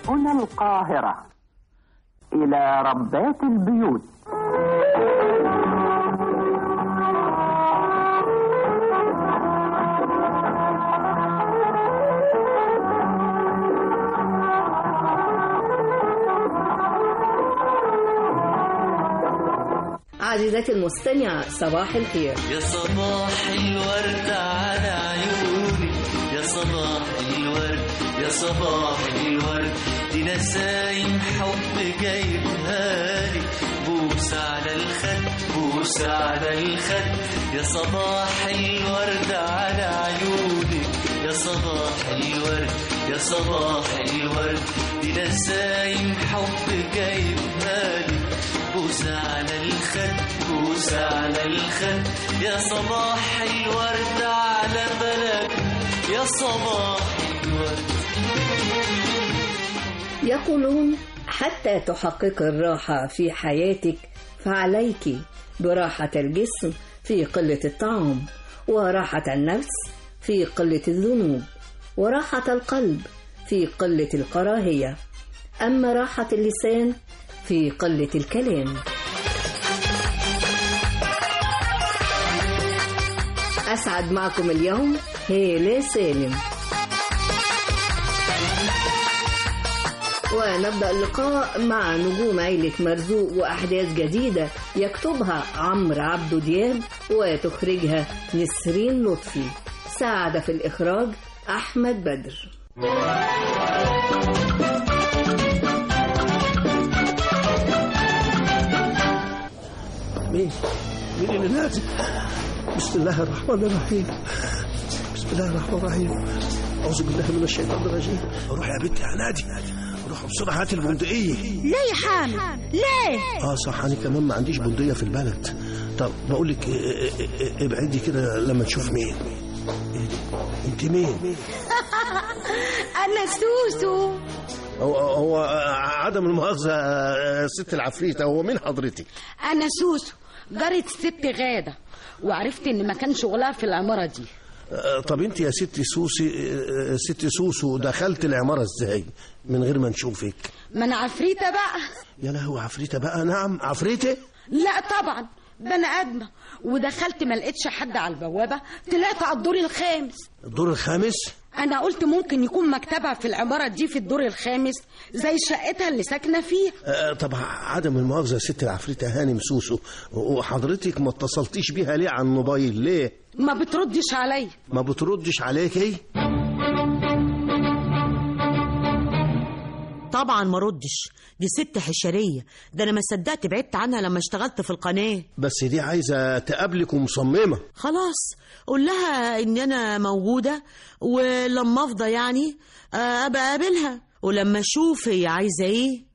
هنا القاهرة إلى ربات البيوت عزيزتي المستمعة صباح الخير يا صباح الورد على عيوني يا صباح الورد يا صباح الورد دي نسايم حب جايبها لي بوس على الخد بوس على الخد يا صباح الورد على عيوني يا صباح الورد يا صباح الورد دي نسايم حب جايبها لي بوس على الخد بوس على الخد يا صباح الورد على بلد يا صباح الورد يقولون حتى تحقق الراحة في حياتك فعليك براحة الجسم في قلة الطعام وراحة النفس في قلة الذنوب وراحة القلب في قلة الكراهية أما راحة اللسان في قلة الكلام أسعد معكم اليوم هيلة سالم ونبدأ اللقاء مع نجوم عيلة مرزوق وأحداث جديدة يكتبها عمرو عبدو دياب وتخرجها نسرين لطفي ساعد في الإخراج أحمد بدر مين؟ مين اللي نازل؟ بسم الله الرحمن الرحيم بسم الله الرحمن الرحيم أعوذ بالله من الشيطان الرجيم روح يا بنتي يا نادي روح بسرعة هات البندقية ليه يا حامد ليه اه صح أنا كمان ما عنديش بندقية في البلد طب بقول لك إيه، إيه، إيه، ابعدي كده لما تشوف مين إيه دي؟ انت مين؟ انا سوسو هو هو عدم المؤاخذة آه، ست العفريت هو مين حضرتك؟ انا سوسو جارة ست غادة وعرفت ان مكان شغلها في العمارة دي آه، طب انت يا ست سوسي آه، ست سوسو دخلت العمارة ازاي من غير ما نشوفك ما انا عفريتة بقى يا لهوي عفريتة بقى نعم عفريتة لا طبعا بني ادمة ودخلت ما لقيتش حد على البوابة طلعت على الدور الخامس الدور الخامس انا قلت ممكن يكون مكتبها في العمارة دي في الدور الخامس زي شقتها اللي ساكنة فيها آه، طب عدم المؤاخذة يا ست العفريتة هانم سوسو وحضرتك ما اتصلتيش بيها ليه على الموبايل ليه ما بتردش عليا ما بتردش عليك ايه طبعا ما ردش دي ست حشرية ده انا ما صدقت بعدت عنها لما اشتغلت في القناة بس دي عايزة تقابلك ومصممة خلاص قول لها ان انا موجودة ولما افضى يعني آه، ابقى اقابلها ولما اشوف هي عايزة ايه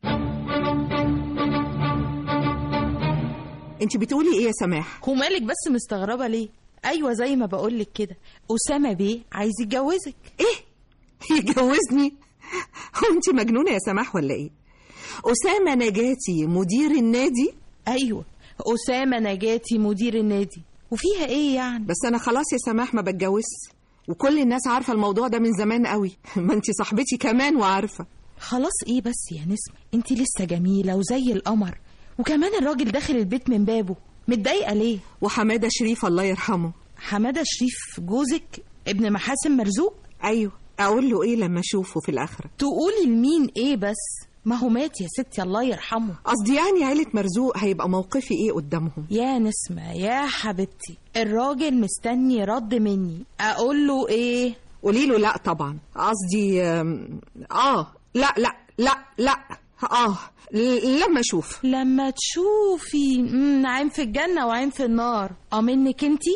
انت بتقولي ايه يا سماح ومالك بس مستغربة ليه؟ أيوة زي ما بقولك كده أسامة بيه عايز يتجوزك ايه يجوزني هو انت مجنونه يا سماح ولا ايه اسامه نجاتي مدير النادي أيوة أسامة نجاتي مدير النادي وفيها إيه يعني؟ بس انا خلاص يا سماح ما بتجوزش وكل الناس عارفه الموضوع ده من زمان قوي ما انت صاحبتي كمان وعارفه خلاص إيه بس يا نسمة أنت لسه جميلة وزي القمر وكمان الراجل داخل البيت من بابه متضايقة ليه؟ وحماده شريف الله يرحمه حمادة شريف جوزك ابن محاسن مرزوق ايوه اقول له ايه لما اشوفه في الاخره تقولي لمين إيه بس؟ ما هو مات يا ستي الله يرحمه قصدي يعني عيله مرزوق هيبقى موقفي ايه قدامهم يا نسمة يا حبيبتي الراجل مستني رد مني أقول له إيه؟ قولي له لا طبعا قصدي آم، اه لا لا لا لا اه ل- لما اشوف لما تشوفي مم، عين في الجنة وعين في النار اه منك انتي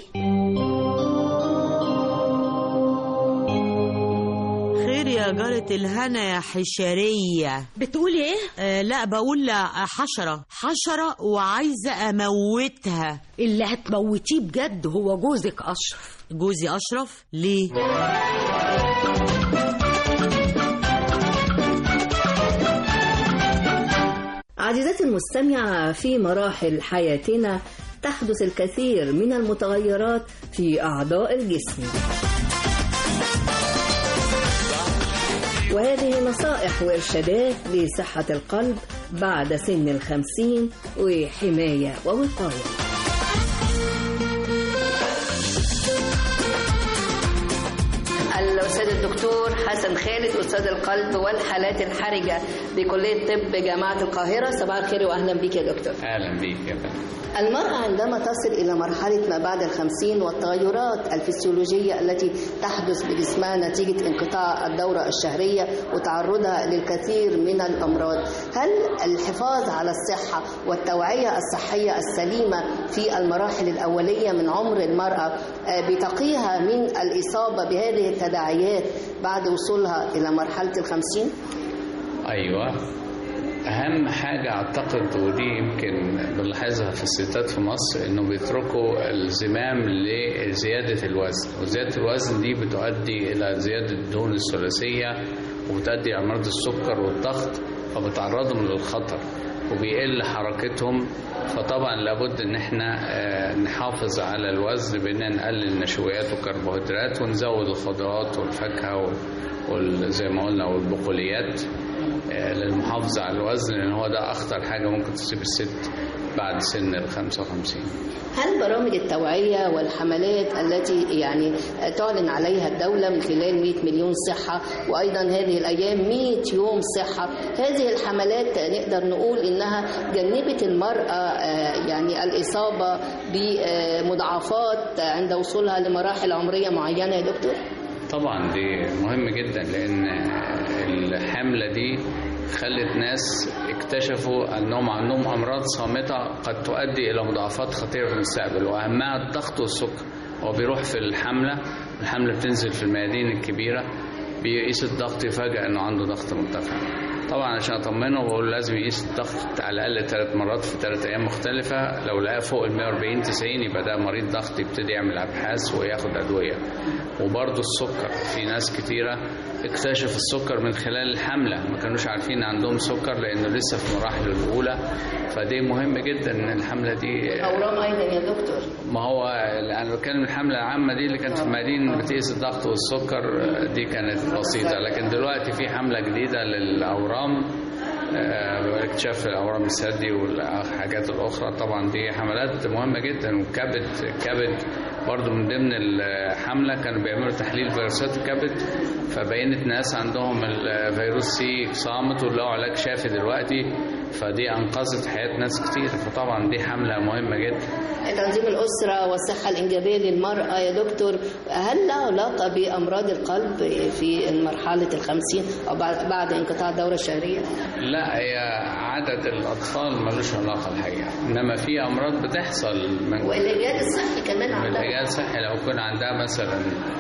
خير يا جارة الهنا يا حشرية بتقولي ايه آه لا بقول لا حشرة حشرة وعايزة أموتها اللي هتموتيه بجد هو جوزك اشرف جوزي أشرف ليه؟ عزيزتي المستمعة في مراحل حياتنا تحدث الكثير من المتغيرات في أعضاء الجسم وهذه نصائح وإرشادات لصحة القلب بعد سن الخمسين وحماية ووقاية الأستاذ الدكتور حسن خالد أستاذ القلب والحالات الحرجة بكلية طب جامعة القاهرة صباح الخير وأهلا بك يا دكتور اهلا بيك يا فندم المرأة عندما تصل إلى مرحلة ما بعد الخمسين والتغيرات الفسيولوجية التي تحدث بجسمها نتيجة انقطاع الدورة الشهرية وتعرضها للكثير من الأمراض هل الحفاظ على الصحة والتوعية الصحية السليمة في المراحل الأولية من عمر المرأة آه، بتقيها من الإصابة بهذه التداعيات بعد وصولها إلى مرحلة الخمسين؟ ايوه اهم حاجه اعتقد ودي يمكن بنلاحظها في الستات في مصر انه بيتركوا الزمام لزياده الوزن وزياده الوزن دي بتؤدي الى زياده الدهون الثلاثيه وبتؤدي الى امراض السكر والضغط فبتعرضهم للخطر وبيقل حركتهم فطبعا لابد ان احنا آه، نحافظ على الوزن بان نقلل النشويات والكربوهيدرات ونزود الخضروات والفاكهه وال- وال- زي ما قلنا والبقوليات آه، للمحافظه على الوزن لان هو ده اخطر حاجه ممكن تصيب الست بعد سن ال 55 هل برامج التوعية والحملات التي يعني تعلن عليها الدولة من خلال 100 مليون صحة وأيضا هذه الأيام 100 يوم صحة هذه الحملات نقدر نقول إنها جنبت المرأة آه، يعني الإصابة بمضاعفات عند وصولها لمراحل عمرية معينة يا دكتور؟ طبعا دي مهم جدا لان الحمله دي خلت ناس اكتشفوا انهم عندهم امراض صامته قد تؤدي الى مضاعفات خطيره في المستقبل واهمها الضغط والسكر هو بيروح في الحمله الحمله بتنزل في الميادين الكبيره بيقيس الضغط يفاجئ انه عنده ضغط مرتفع طبعا عشان اطمنه بقول لازم يقيس الضغط على الاقل ثلاث مرات في ثلاث ايام مختلفه لو لقى فوق ال 140 90 يبقى ده مريض ضغط يبتدي يعمل ابحاث وياخد ادويه وبرضه السكر في ناس كتيره اكتشف السكر من خلال الحمله ما كانوش عارفين عندهم سكر لانه لسه في مراحله الاولى فدي مهم جدا ان الحمله دي أورام أيضا يا دكتور ما هو انا بتكلم الحمله العامه دي اللي كانت في المدينه بتقيس الضغط والسكر دي كانت بسيطه لكن دلوقتي في حمله جديده للاورام آه، اكتشاف الاورام الثدي والحاجات الاخرى طبعا دي حملات مهمه جدا والكبد الكبد برضو من ضمن الحمله كانوا بيعملوا تحليل فيروسات الكبد فبينت ناس عندهم الفيروس سي صامت وله علاج شافي دلوقتي فدي انقذت حياه ناس كتير فطبعا دي حمله مهمه جدا تنظيم الأسرة والصحة الإنجابية للمرأة يا دكتور هل له علاقة بأمراض القلب في مرحلة الخمسين أو بعد بعد انقطاع الدورة الشهرية؟ لا هي عدد الاطفال ملوش علاقه الحقيقه انما في امراض بتحصل من والإجهاد الصحي كمان عندها والعلاج الصحي لو يكون عندها مثلا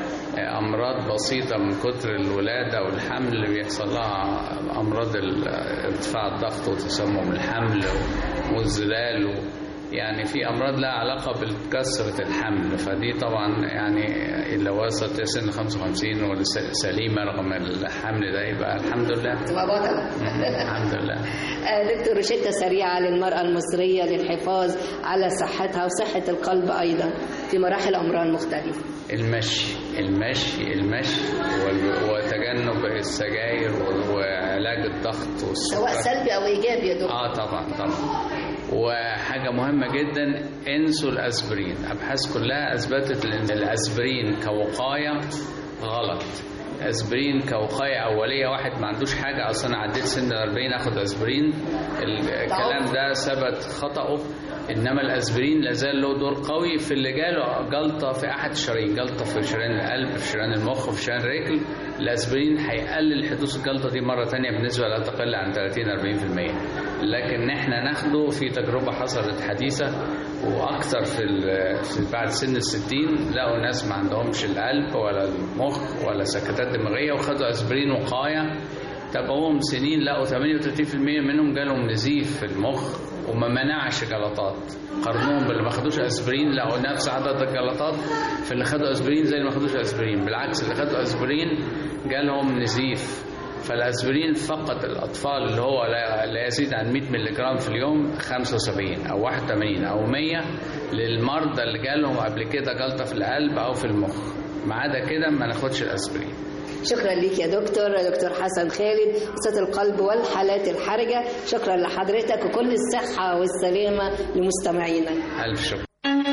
امراض بسيطه من كتر الولاده والحمل بيحصل لها امراض ال- ارتفاع الضغط وتسمم الحمل والزلال و يعني في امراض لها علاقه بكثره الحمل فدي طبعا يعني الا وصلت سن 55 وسليمه رغم الحمل ده يبقى الحمد لله تبقى بطلة الحمد لله آه، دكتور روشتة سريعة للمرأة المصرية للحفاظ على صحتها وصحة القلب أيضا في مراحل عمرها المختلفة المشي المشي المشي وال- وتجنب السجاير و- وعلاج الضغط والسكر سواء سلبي أو إيجابي يا دكتور اه طبعا طبعا وحاجة مهمة جدا انسوا الاسبرين ابحاث كلها اثبتت ان الاسبرين كوقاية غلط اسبرين كوقاية اولية واحد ما عندوش حاجة اصلا عديت سن ال 40 اخد اسبرين الكلام ده ثبت خطأه انما الاسبرين لازال له دور قوي في اللي جاله جلطة في احد الشرايين جلطة في شريان القلب في شريان المخ في شريان الرجل الاسبرين هيقلل حدوث الجلطة دي مرة تانية بنسبة لا تقل عن 30 40% لكن احنا ناخده في تجربة حصلت حديثة واكثر في, ال- في بعد سن الستين لقوا ناس ما عندهمش القلب ولا المخ ولا سكتات دماغية وخدوا اسبرين وقاية تابعوهم سنين لقوا 38% منهم جالهم نزيف في المخ وما منعش جلطات قارنوهم باللي ما خدوش اسبرين لقوا نفس عدد الجلطات في اللي خدوا اسبرين زي اللي ما خدوش اسبرين بالعكس اللي خدوا اسبرين جالهم نزيف فالاسبرين فقط الاطفال اللي هو لا لا يزيد عن 100 مللي جرام في اليوم 75 او 81 او 100 للمرضى اللي جالهم قبل كده جلطه في القلب او في المخ ما عدا كده ما ناخدش الاسبرين شكرا ليك يا دكتور دكتور حسن خالد أستاذ القلب والحالات الحرجة شكرا لحضرتك وكل الصحة والسلامة لمستمعينا ألف شكر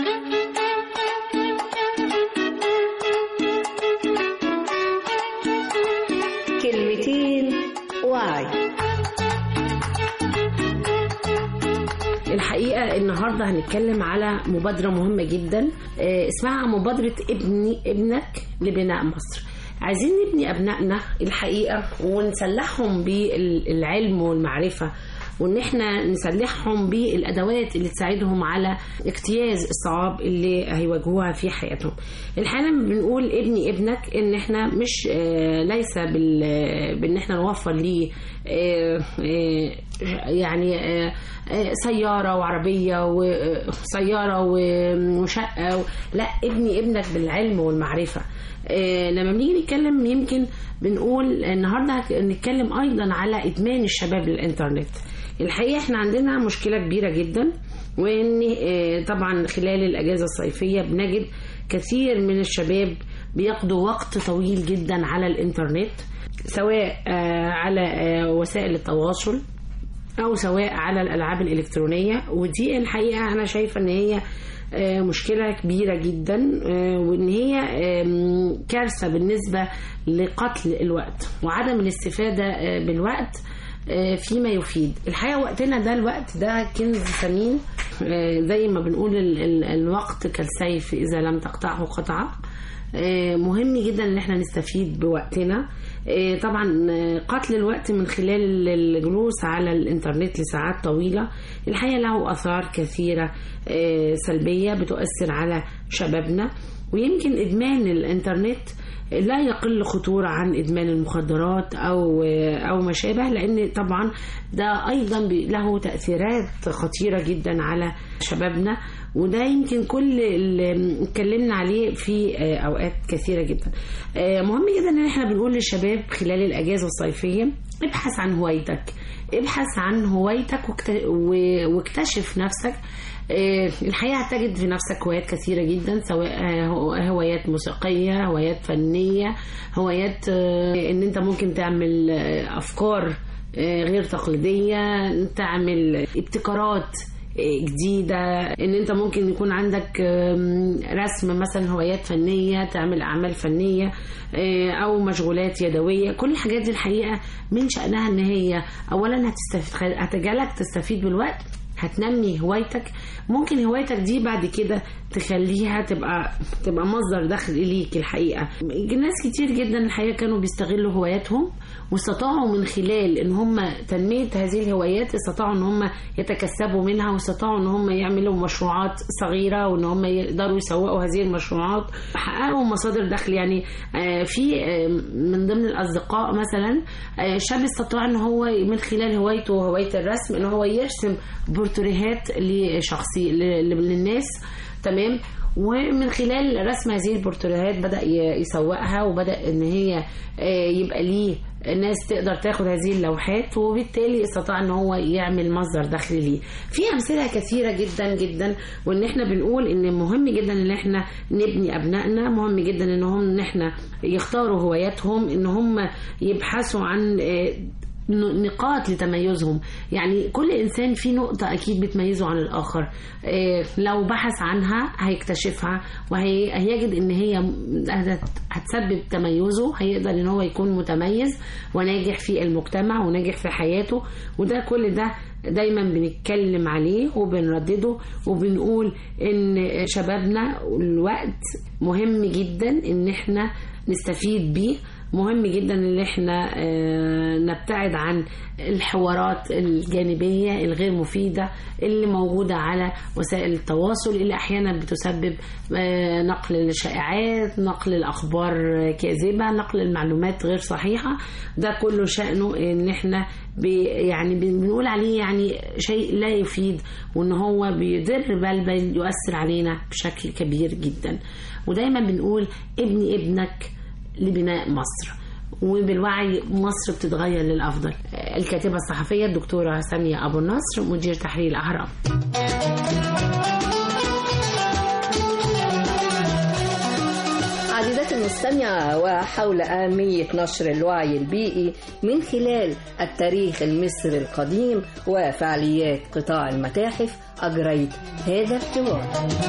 كلمتين وعي الحقيقة النهاردة هنتكلم على مبادرة مهمة جدا آه، اسمها مبادرة ابني ابنك لبناء مصر عايزين نبني أبنائنا الحقيقة ونسلحهم بالعلم والمعرفة وان احنا نسلحهم بالادوات اللي تساعدهم على اجتياز الصعاب اللي هيواجهوها في حياتهم الحقيقه لما بنقول ابني ابنك ان احنا مش آه، ليس بال بان احنا نوفر ليه آه، آه، يعني آه، آه، سياره وعربيه وسياره وشقه و- لا ابني ابنك بالعلم والمعرفه آه، لما بنيجي نتكلم يمكن بنقول النهارده هك- نتكلم ايضا على ادمان الشباب للانترنت الحقيقه احنا عندنا مشكله كبيره جدا وان آه، طبعا خلال الاجازه الصيفيه بنجد كثير من الشباب بيقضوا وقت طويل جدا على الانترنت سواء آه، على آه، وسائل التواصل او سواء على الالعاب الالكترونيه ودي الحقيقه انا شايفه ان هي آه، مشكله كبيره جدا آه، وان هي آم، كارثه بالنسبه لقتل الوقت وعدم الاستفاده آه، بالوقت آه، فيما يفيد الحقيقه وقتنا ده الوقت ده كنز ثمين آه، زي ما بنقول ال- ال- الوقت كالسيف اذا لم تقطعه قطعه آه، مهم جدا ان احنا نستفيد بوقتنا آه، طبعا آه، قتل الوقت من خلال الجلوس على الانترنت لساعات طويلة الحقيقة له آثار كثيرة آه، سلبية بتؤثر على شبابنا ويمكن إدمان الانترنت لا يقل خطورة عن إدمان المخدرات أو أو ما شابه لأن طبعا ده أيضا بي- له تأثيرات خطيرة جدا على شبابنا وده يمكن كل اللي اتكلمنا عليه في آه، أوقات كثيرة جدا آه، مهم جدا إن احنا بنقول للشباب خلال الأجازة الصيفية ابحث عن هوايتك ابحث عن هوايتك واكت- و- واكتشف نفسك آه، الحقيقة هتجد في نفسك هوايات كثيرة جدا سواء آه، هو- هوايات موسيقية هوايات فنية هوايات آه، ان انت ممكن تعمل آه، افكار آه، غير تقليدية تعمل ابتكارات آه، جديدة ان انت ممكن يكون عندك آم، رسم مثلا هوايات فنية تعمل اعمال فنية آه، او مشغولات يدوية كل الحاجات دي الحقيقة من شأنها ان هي اولا هتستفيد هتجعلك تستفيد بالوقت هتنمي هوايتك ممكن هوايتك دي بعد كده تخليها تبقى تبقى مصدر دخل ليك الحقيقه ناس كتير جدا الحقيقه كانوا بيستغلوا هواياتهم واستطاعوا من خلال ان هم تنميه هذه الهوايات استطاعوا ان هم يتكسبوا منها واستطاعوا ان هم يعملوا مشروعات صغيره وان هم يقدروا يسوقوا هذه المشروعات حققوا مصادر دخل يعني آه، في آه، من ضمن الاصدقاء مثلا آه، شاب استطاع ان هو من خلال هوايته وهوايه الرسم ان هو يرسم بورتريهات لشخصي ل- للناس تمام ومن خلال رسم هذه البورتريهات بدأ ي- يسوقها وبدأ ان هي آه، يبقى ليه ناس تقدر تاخد هذه اللوحات وبالتالي استطاع ان هو يعمل مصدر دخل ليه في امثله كثيره جدا جدا وان احنا بنقول ان مهم جدا ان احنا نبني ابنائنا مهم جدا ان هم ان احنا يختاروا هواياتهم ان هم يبحثوا عن آه، ن- نقاط لتميزهم يعني كل انسان في نقطه اكيد بتميزه عن الاخر إيه لو بحث عنها هيكتشفها وهيجد ان هي هت- هتسبب تميزه هيقدر ان هو يكون متميز وناجح في المجتمع وناجح في حياته وده كل ده دايما بنتكلم عليه وبنردده وبنقول ان شبابنا الوقت مهم جدا ان احنا نستفيد بيه مهم جدا ان احنا آه، نبتعد عن الحوارات الجانبية الغير مفيدة اللي موجودة على وسائل التواصل اللي احيانا بتسبب آه، نقل الشائعات نقل الاخبار كاذبة نقل المعلومات غير صحيحة ده كله شأنه ان احنا بي يعني بنقول عليه يعني شيء لا يفيد وان هو بيضر بل بل يؤثر علينا بشكل كبير جدا ودايما بنقول ابني ابنك لبناء مصر وبالوعي مصر بتتغير للأفضل الكاتبة الصحفية الدكتورة سامية أبو النصر مدير تحرير الأهرام عزيزتي المستمعة وحول أهمية نشر الوعي البيئي من خلال التاريخ المصري القديم وفعاليات قطاع المتاحف أجريت هذا الحوار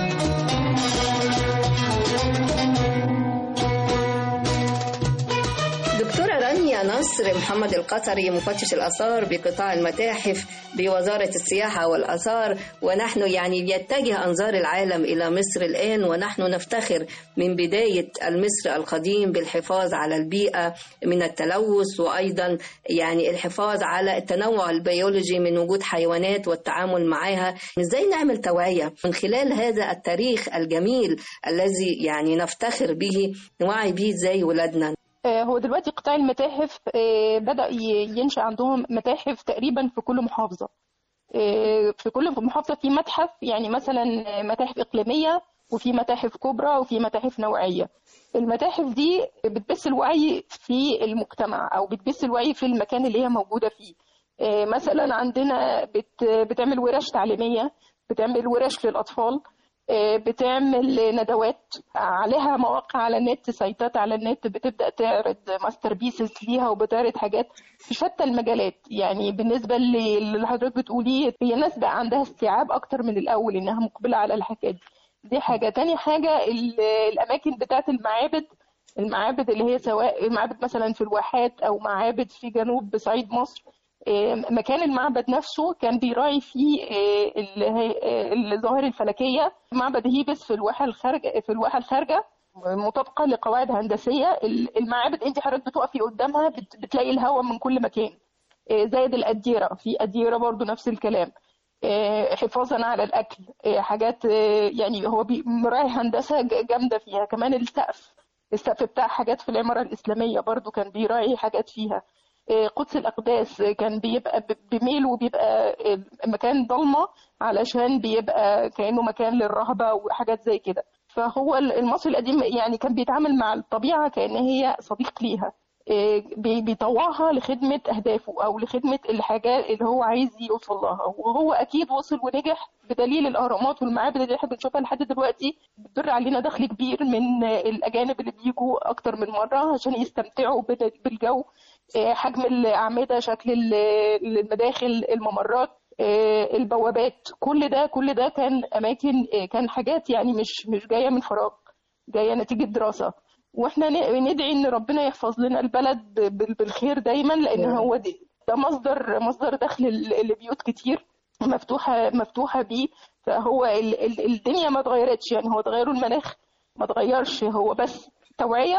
دكتورة رانيا نصر محمد القطري مفتش الآثار بقطاع المتاحف بوزارة السياحة والآثار ونحن يعني يتجه أنظار العالم إلى مصر الآن ونحن نفتخر من بداية المصر القديم بالحفاظ على البيئة من التلوث وأيضا يعني الحفاظ على التنوع البيولوجي من وجود حيوانات والتعامل معها إزاي نعمل توعية من خلال هذا التاريخ الجميل الذي يعني نفتخر به نوعي به إزاي ولادنا آه، هو دلوقتي قطاع المتاحف آه، بدأ ي- ينشأ عندهم متاحف تقريبا في كل محافظة آه، في كل محافظة في متحف يعني مثلا متاحف إقليمية وفي متاحف كبرى وفي متاحف نوعية المتاحف دي بتبث الوعي في المجتمع أو بتبث الوعي في المكان اللي هي موجودة فيه آه، مثلا عندنا بت بتعمل ورش تعليمية بتعمل ورش للأطفال آه، بتعمل ندوات عليها مواقع على النت سايتات على النت بتبدأ تعرض ماستر بيسز ليها وبتعرض حاجات في شتى المجالات يعني بالنسبة اللي اللي حضرتك بتقوليه هي الناس بقى عندها استيعاب أكتر من الأول إنها مقبلة على الحاجات دي دي حاجة تاني حاجة ال- الأماكن بتاعت المعابد المعابد اللي هي سواء معابد مثلا في الواحات أو معابد في جنوب صعيد مصر آه، مكان المعبد نفسه كان بيراعي فيه آه، ال- آه، الظواهر الفلكية معبد هيبس في الواحة الخارجة في الواحة الخارجة مطابقة لقواعد هندسية ال- المعابد انت حضرتك بتقفي قدامها بت- بتلاقي الهواء من كل مكان آه، زائد الأديرة في أديرة برضو نفس الكلام آه، حفاظا على الأكل آه، حاجات آه، يعني هو بي- مراعي هندسة ج- جامدة فيها كمان السقف السقف بتاع حاجات في العمارة الإسلامية برضو كان بيراعي حاجات فيها آه، قدس الأقداس كان بيبقى ب- بميل وبيبقى آه، مكان ضلمة علشان بيبقى كأنه مكان للرهبة وحاجات زي كده فهو المصري القديم يعني كان بيتعامل مع الطبيعة كأن هي صديق ليها آه، بي- بيطوعها لخدمة أهدافه أو لخدمة الحاجات اللي هو عايز يوصل لها وهو أكيد وصل ونجح بدليل الأهرامات والمعابد اللي احنا بنشوفها لحد دلوقتي بتدر علينا دخل كبير من آه، الأجانب اللي بيجوا أكتر من مرة عشان يستمتعوا بال- بالجو آه، حجم الأعمدة شكل ال- المداخل الممرات آه، البوابات كل ده كل ده كان أماكن آه، كان حاجات يعني مش مش جاية من فراغ جاية نتيجة دراسة واحنا ن- ندعي ان ربنا يحفظ لنا البلد بال- بالخير دايما لان نعم. هو دي ده مصدر مصدر دخل ل- لبيوت كتير مفتوحة مفتوحة بيه فهو ال- ال- الدنيا ما اتغيرتش يعني هو تغير المناخ ما اتغيرش هو بس توعية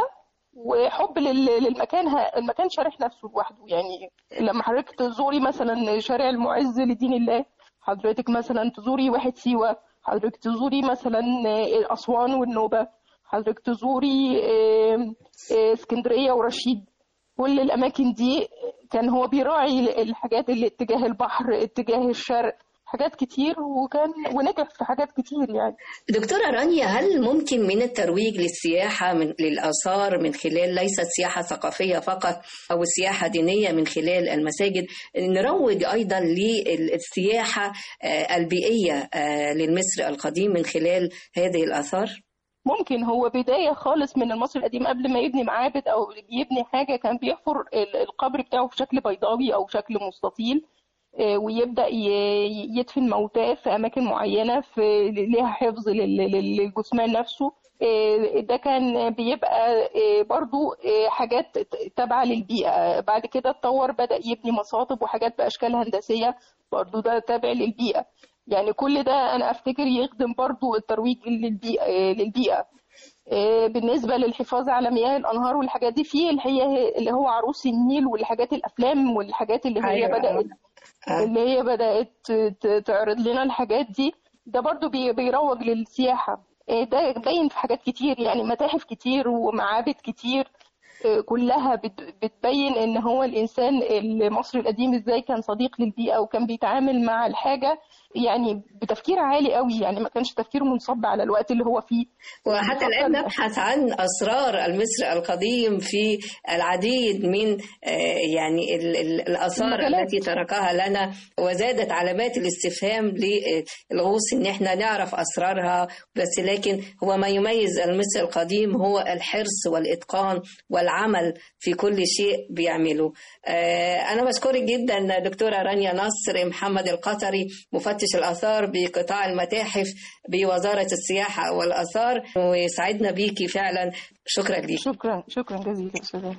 وحب لل- للمكان ه- المكان شارح نفسه لوحده يعني لما حضرتك تزوري مثلا شارع المعز لدين الله حضرتك مثلا تزوري واحد سيوة حضرتك تزوري مثلا أسوان والنوبة حضرتك تزوري آم، آه، اسكندرية ورشيد كل الأماكن دي كان هو بيراعي الحاجات اللي اتجاه البحر اتجاه الشرق حاجات كتير وكان ونجح في حاجات كتير يعني دكتورة رانيا هل ممكن من الترويج للسياحة من للآثار من خلال ليست سياحة ثقافية فقط أو سياحة دينية من خلال المساجد نروج أيضا للسياحة آه، البيئية آه، للمصر القديم من خلال هذه الآثار؟ ممكن هو بداية خالص من المصري القديم قبل ما يبني معابد أو يبني حاجة كان بيحفر ال- القبر بتاعه في شكل بيضاوي أو شكل مستطيل آه، ويبدأ ي- يدفن موتاه في أماكن معينة في ليها حفظ لل- لل- للجثمان نفسه آه، ده كان بيبقى آه، برضو آه، حاجات تابعة للبيئة بعد كده اتطور بدأ يبني مصاطب وحاجات بأشكال هندسية برضو ده تابع للبيئة يعني كل ده أنا أفتكر يخدم برضو الترويج للبيئة آه، للبيئة آه، بالنسبة للحفاظ على مياه الأنهار والحاجات دي في اللي هي اللي هو عروس النيل والحاجات الأفلام والحاجات اللي هي أيوة. بدأت اللي هي بدأت ت- تعرض لنا الحاجات دي ده برضو بي- بيروج للسياحة آه، ده باين في حاجات كتير يعني متاحف كتير ومعابد كتير آه، كلها بت- بتبين ان هو الانسان المصري القديم ازاي كان صديق للبيئه وكان بيتعامل مع الحاجه يعني بتفكير عالي قوي يعني ما كانش تفكيره منصب على الوقت اللي هو فيه وحتى الآن نبحث عن أسرار المصري القديم في العديد من آه، يعني ال- ال- الآثار المجالات. التي تركها لنا وزادت علامات الاستفهام للغوص إن احنا نعرف أسرارها بس لكن هو ما يميز المصري القديم هو الحرص والإتقان والعمل في كل شيء بيعمله آه، أنا بشكرك جدا دكتورة رانيا نصر محمد القطري مفتش الآثار بقطاع المتاحف بوزارة السياحة والآثار وسعدنا بيكي فعلا شكرا ليك شكرا شكرا جزيلا استاذ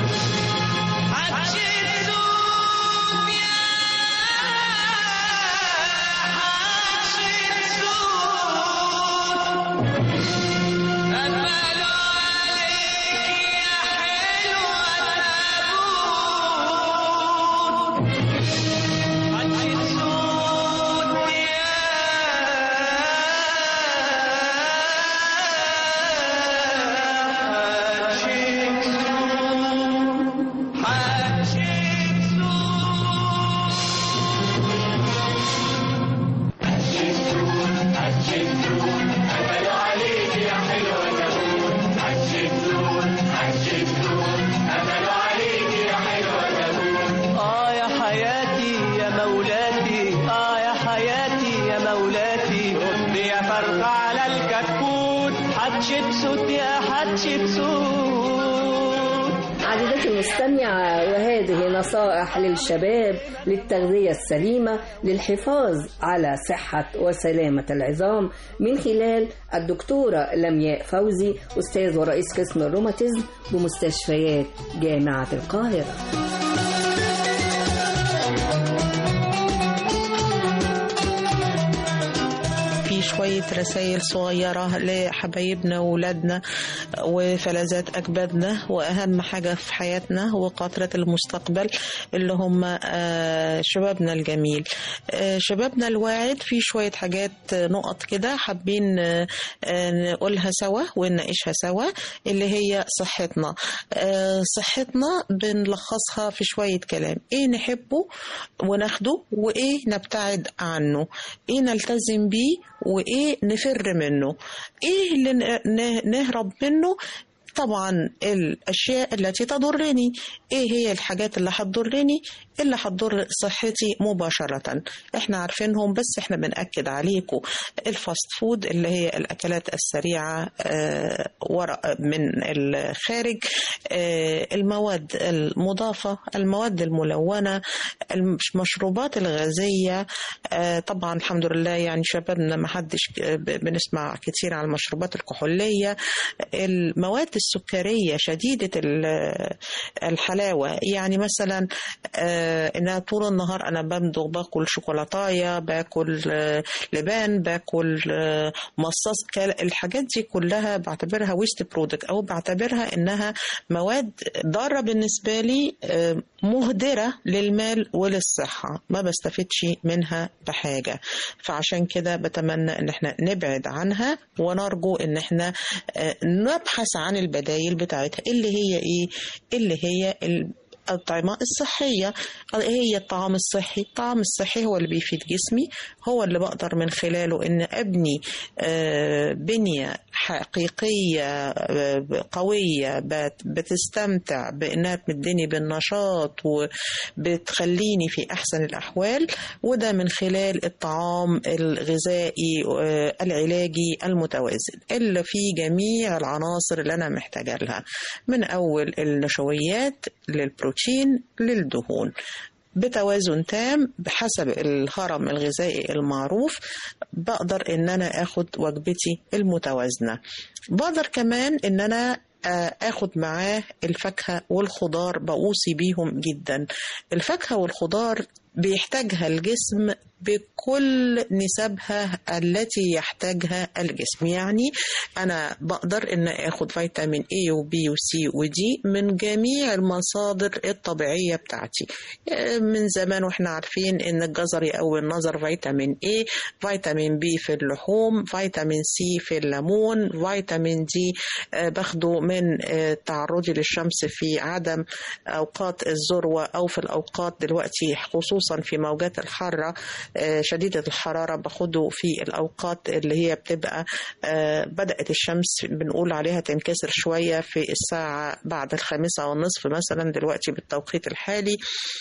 آه يا حياتي يا مولاتي آه يا حياتي يا مولاتي رد يا فرخة على الكتكوت حتشبسوت يا حتشبسوت عزيزتي المستمعة وهذه نصائح للشباب للتغذية السليمة للحفاظ على صحة وسلامة العظام من خلال الدكتورة لمياء فوزي أستاذ ورئيس قسم الروماتيزم بمستشفيات جامعة القاهرة في شوية رسائل صغيرة لحبايبنا وولادنا وفلذات أجدادنا وأهم حاجة في حياتنا وقطرة المستقبل اللي هم آه، شبابنا الجميل آه، شبابنا الواعد في شوية حاجات آه، نقط كده حابين آه، آه، نقولها سوا ونناقشها سوا اللي هي صحتنا آه، صحتنا بنلخصها في شوية كلام ايه نحبه وناخده وايه نبتعد عنه ايه نلتزم بيه وايه نفر منه ايه اللي ن- ن- نهرب منه طبعا الاشياء التي تضرني ايه هي الحاجات اللي هتضرني اللي هتضر صحتي مباشرة احنا عارفينهم بس احنا بنأكد عليكم الفاست فود اللي هي الاكلات السريعة آه، ورق من الخارج آه، المواد المضافة المواد الملونة المشروبات الغازية آه، طبعا الحمد لله يعني شبابنا ما حدش ب- بنسمع كتير عن المشروبات الكحولية المواد السكرية شديدة ال- الحلاوة يعني مثلا آه، انها طول النهار انا بمضغ باكل شوكولاتايه باكل آه، لبان باكل آه، مصاص كل- الحاجات دي كلها بعتبرها ويست برودكت او بعتبرها انها مواد ضاره بالنسبه لي آه، مهدره للمال وللصحه ما بستفدش منها بحاجه فعشان كده بتمنى ان احنا نبعد عنها ونرجو ان احنا آه، نبحث عن البدايل بتاعتها اللي هي ايه اللي هي ال- الأطعمة الصحية هي الطعام الصحي الطعام الصحي هو اللي بيفيد جسمي هو اللي بقدر من خلاله ان ابني آه، بنية حقيقية آه، قوية بت- بتستمتع بانها تمدني بالنشاط وبتخليني في احسن الاحوال وده من خلال الطعام الغذائي آه، العلاجي المتوازن اللي فيه جميع العناصر اللي انا محتاجة لها من اول النشويات للبروتين للدهون بتوازن تام بحسب الهرم الغذائي المعروف بقدر ان انا اخد وجبتي المتوازنه بقدر كمان ان انا آه، اخد معاه الفاكهه والخضار بوصي بيهم جدا الفاكهه والخضار بيحتاجها الجسم بكل نسبها التي يحتاجها الجسم يعني أنا بقدر أن أخد فيتامين A و B و C و D من جميع المصادر الطبيعية بتاعتي من زمان واحنا عارفين ان الجزر يقوي النظر فيتامين A فيتامين B في اللحوم فيتامين C في الليمون فيتامين D آه، باخده من آه، تعرضي للشمس في عدم اوقات الذروه او في الاوقات دلوقتي خصوصا في موجات الحاره آه، شديده الحراره باخده في الاوقات اللي هي بتبقى آه، بدات الشمس بنقول عليها تنكسر شويه في الساعه بعد الخامسه والنصف مثلا دلوقتي بالتوقيت الحالي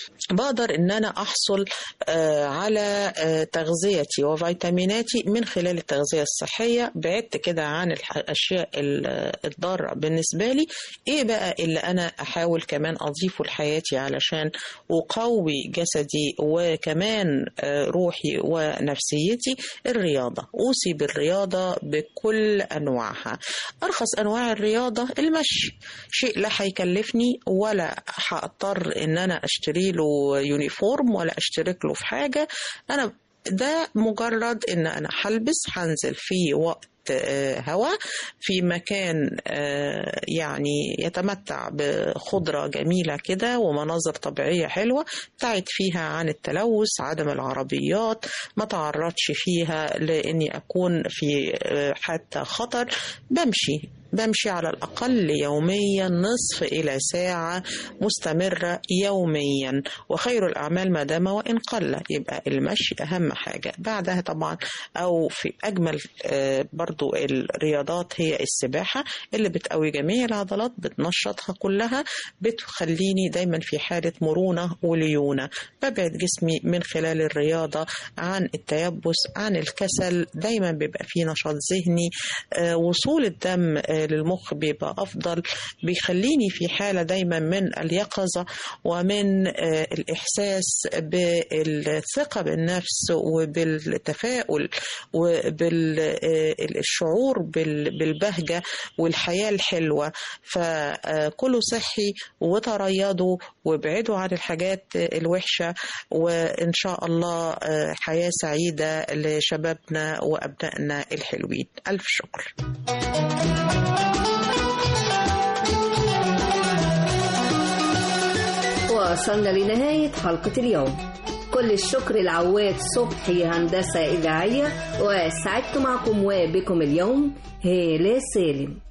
بقدر ان انا احصل آه، على آه، تغذيتي وفيتاميناتي من خلال التغذيه الصحيه بعدت كده عن الح- الاشياء ال- الضاره بالنسبه لي ايه بقى اللي انا احاول كمان اضيفه لحياتي علشان اقوي جسدي وكمان آه، روحي ونفسيتي الرياضه اوصي بالرياضه بكل انواعها ارخص انواع الرياضه المشي شيء لا هيكلفني ولا هضطر ان انا اشتري له يونيفورم ولا اشترك له في حاجه انا ده مجرد ان انا هلبس هنزل في وقت آه، هواء في مكان آه، يعني يتمتع بخضرة جميلة كده ومناظر طبيعية حلوة ابتعد فيها عن التلوث عدم العربيات ما تعرضش فيها لاني اكون في آه، حتى خطر بمشي بمشي على الأقل يوميا نصف إلى ساعة مستمرة يوميا وخير الأعمال ما دام وإن قل يبقى المشي أهم حاجة بعدها طبعا أو في أجمل آه، برضو الرياضات هي السباحة اللي بتقوي جميع العضلات بتنشطها كلها بتخليني دايما في حالة مرونة وليونة ببعد جسمي من خلال الرياضة عن التيبس عن الكسل دايما بيبقى فيه نشاط ذهني آه، وصول الدم آه، للمخ بيبقى أفضل بيخليني في حالة دايما من اليقظة ومن آه، الإحساس بالثقة بالنفس وبالتفاؤل وبالشعور بالبهجة والحياة الحلوة فكلوا صحي وتريضوا وابعدوا عن الحاجات الوحشة وإن شاء الله آه، حياة سعيدة لشبابنا وأبنائنا الحلوين ألف شكر وصلنا لنهاية حلقة اليوم كل الشكر لعواد صبحي هندسة إذاعية وسعدت معكم وبكم اليوم هالة سالم